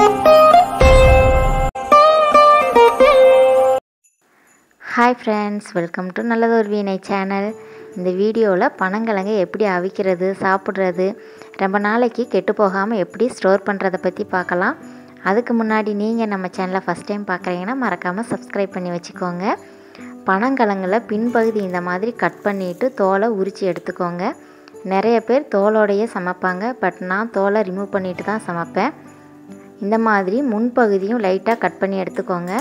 hi friends welcome to நல்லதொரு வீணை channel இந்த வீடியோவில் பனங்கிழங்கை எப்படி அவிக்கிறது சாப்பிட்றது ரொம்ப நாளைக்கு கெட்டு போகாமல் எப்படி ஸ்டோர் பண்ணுறதை பற்றி பார்க்கலாம் அதுக்கு முன்னாடி நீங்கள் நம்ம சேனலை ஃபஸ்ட் டைம் பார்க்குறீங்கன்னா மறக்காமல் சப்ஸ்கிரைப் பண்ணி வச்சுக்கோங்க பனங்கிழங்குல பின்பகுதி இந்த மாதிரி கட் பண்ணிவிட்டு தோலை உரித்து எடுத்துக்கோங்க நிறைய பேர் தோலோடையே சமைப்பாங்க பட் நான் தோலை ரிமூவ் பண்ணிட்டு தான் சமைப்பேன் இந்த மாதிரி முன்பகுதியும் லைட்டாக கட் பண்ணி எடுத்துக்கோங்க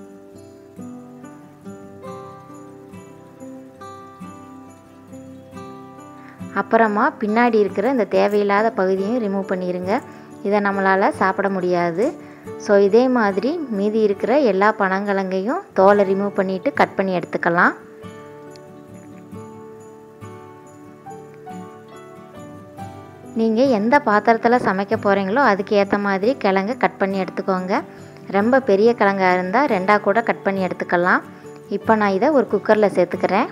அப்புறமா பின்னாடி இருக்கிற இந்த தேவையில்லாத பகுதியும் ரிமூவ் பண்ணிடுங்க இதை நம்மளால் சாப்பிட முடியாது ஸோ இதே மாதிரி மீதி இருக்கிற எல்லா பனங்கிழங்கையும் தோலை ரிமூவ் பண்ணிவிட்டு கட் பண்ணி எடுத்துக்கலாம் நீங்கள் எந்த பாத்திரத்தில் சமைக்க போகிறீங்களோ அதுக்கு ஏற்ற மாதிரி கிழங்க கட் பண்ணி எடுத்துக்கோங்க ரொம்ப பெரிய கிழங்கா இருந்தால் ரெண்டாக கூட கட் பண்ணி எடுத்துக்கலாம் இப்போ நான் இதை ஒரு குக்கரில் சேர்த்துக்கிறேன்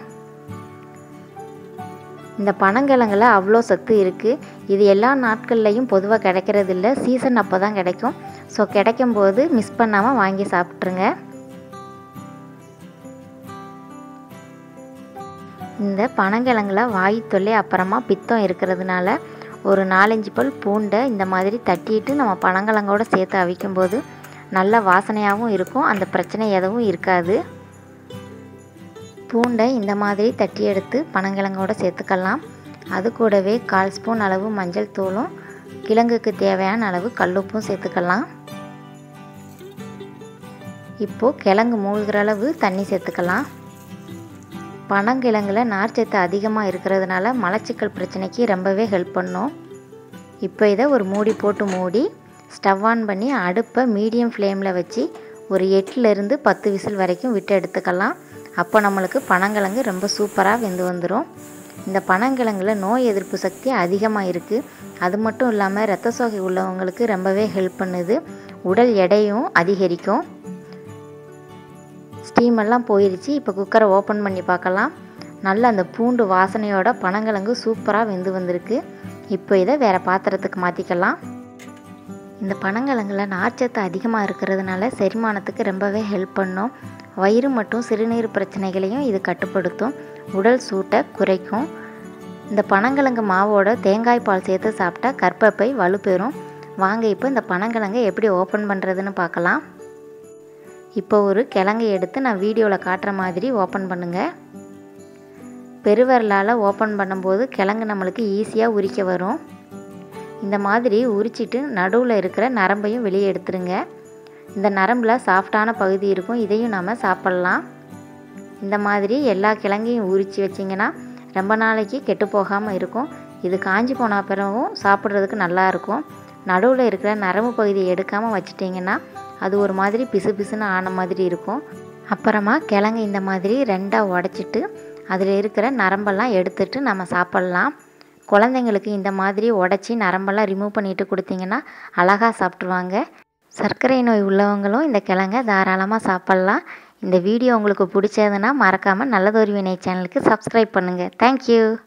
இந்த பனங்கிழங்குல அவ்வளோ சத்து இருக்குது இது எல்லா நாட்கள்லையும் பொதுவாக கிடைக்கிறது இல்லை சீசன் அப்போ தான் கிடைக்கும் ஸோ கிடைக்கும் போது மிஸ் பண்ணாமல் வாங்கி சாப்பிட்ருங்க இந்த பனங்கிழங்குல வாய் தொல்லை அப்புறமா பித்தம் இருக்கிறதுனால ஒரு நாலஞ்சு பல் பூண்டை இந்த மாதிரி தட்டிட்டு நம்ம பனங்கிழங்கோட சேர்த்து அவிக்கும்போது நல்ல வாசனையாகவும் இருக்கும் அந்த பிரச்சனை எதுவும் இருக்காது பூண்டை இந்த மாதிரி தட்டி எடுத்து பனங்கிழங்கோட சேர்த்துக்கலாம் அது கூடவே கால் ஸ்பூன் அளவு மஞ்சள் தூளும் கிழங்குக்கு தேவையான அளவு கல்லுப்பும் சேர்த்துக்கலாம் இப்போது கிழங்கு மூழ்கிற அளவு தண்ணி சேர்த்துக்கலாம் பனங்கிழங்குல நார்ச்சத்து அதிகமாக இருக்கிறதுனால மலச்சிக்கல் பிரச்சனைக்கு ரொம்பவே ஹெல்ப் பண்ணும் இப்போ இதை ஒரு மூடி போட்டு மூடி ஸ்டவ் ஆன் பண்ணி அடுப்பை மீடியம் ஃப்ளேமில் வச்சு ஒரு எட்டுலேருந்து பத்து விசில் வரைக்கும் விட்டு எடுத்துக்கலாம் அப்போ நம்மளுக்கு பனங்கிழங்கு ரொம்ப சூப்பராக வெந்து வந்துடும் இந்த பனங்கிழங்குல நோய் எதிர்ப்பு சக்தி அதிகமாக இருக்குது அது மட்டும் இல்லாமல் ரத்த சோகை உள்ளவங்களுக்கு ரொம்பவே ஹெல்ப் பண்ணுது உடல் எடையும் அதிகரிக்கும் ஸ்டீம் எல்லாம் போயிடுச்சு இப்போ குக்கரை ஓப்பன் பண்ணி பார்க்கலாம் நல்ல அந்த பூண்டு வாசனையோட பனங்கிழங்கு சூப்பராக வெந்து வந்திருக்கு இப்போ இதை வேறு பாத்திரத்துக்கு மாற்றிக்கலாம் இந்த பனங்கிழங்குல நார்ச்சத்து அதிகமாக இருக்கிறதுனால செரிமானத்துக்கு ரொம்பவே ஹெல்ப் பண்ணும் வயிறு மற்றும் சிறுநீர் பிரச்சனைகளையும் இது கட்டுப்படுத்தும் உடல் சூட்டை குறைக்கும் இந்த பனங்கிழங்கு மாவோட தேங்காய் பால் சேர்த்து சாப்பிட்டா கற்பப்பை வலுப்பெறும் வாங்க இப்போ இந்த பனங்கிழங்கை எப்படி ஓப்பன் பண்ணுறதுன்னு பார்க்கலாம் இப்போ ஒரு கிழங்கை எடுத்து நான் வீடியோவில் காட்டுற மாதிரி ஓப்பன் பண்ணுங்கள் பெருவிரலால் ஓப்பன் பண்ணும்போது கிழங்கு நம்மளுக்கு ஈஸியாக உரிக்க வரும் இந்த மாதிரி உரிச்சிட்டு நடுவில் இருக்கிற நரம்பையும் வெளியே எடுத்துருங்க இந்த நரம்பில் சாஃப்டான பகுதி இருக்கும் இதையும் நாம் சாப்பிட்லாம் இந்த மாதிரி எல்லா கிழங்கையும் உரித்து வச்சிங்கன்னா ரொம்ப நாளைக்கு கெட்டு போகாமல் இருக்கும் இது காஞ்சி போன பிறகும் சாப்பிட்றதுக்கு நல்லாயிருக்கும் நடுவில் இருக்கிற நரம்பு பகுதியை எடுக்காமல் வச்சிட்டிங்கன்னா அது ஒரு மாதிரி பிசு பிசுன்னு ஆன மாதிரி இருக்கும் அப்புறமா கிழங்கு இந்த மாதிரி ரெண்டாக உடச்சிட்டு அதில் இருக்கிற நரம்பெல்லாம் எடுத்துட்டு நம்ம சாப்பிட்லாம் குழந்தைங்களுக்கு இந்த மாதிரி உடச்சி நரம்பெல்லாம் ரிமூவ் பண்ணிட்டு கொடுத்தீங்கன்னா அழகாக சாப்பிட்ருவாங்க சர்க்கரை நோய் உள்ளவங்களும் இந்த கிழங்க தாராளமாக சாப்பிட்லாம் இந்த வீடியோ உங்களுக்கு பிடிச்சதுன்னா மறக்காமல் நல்லதொரு வினை சேனலுக்கு சப்ஸ்கிரைப் பண்ணுங்கள் தேங்க்யூ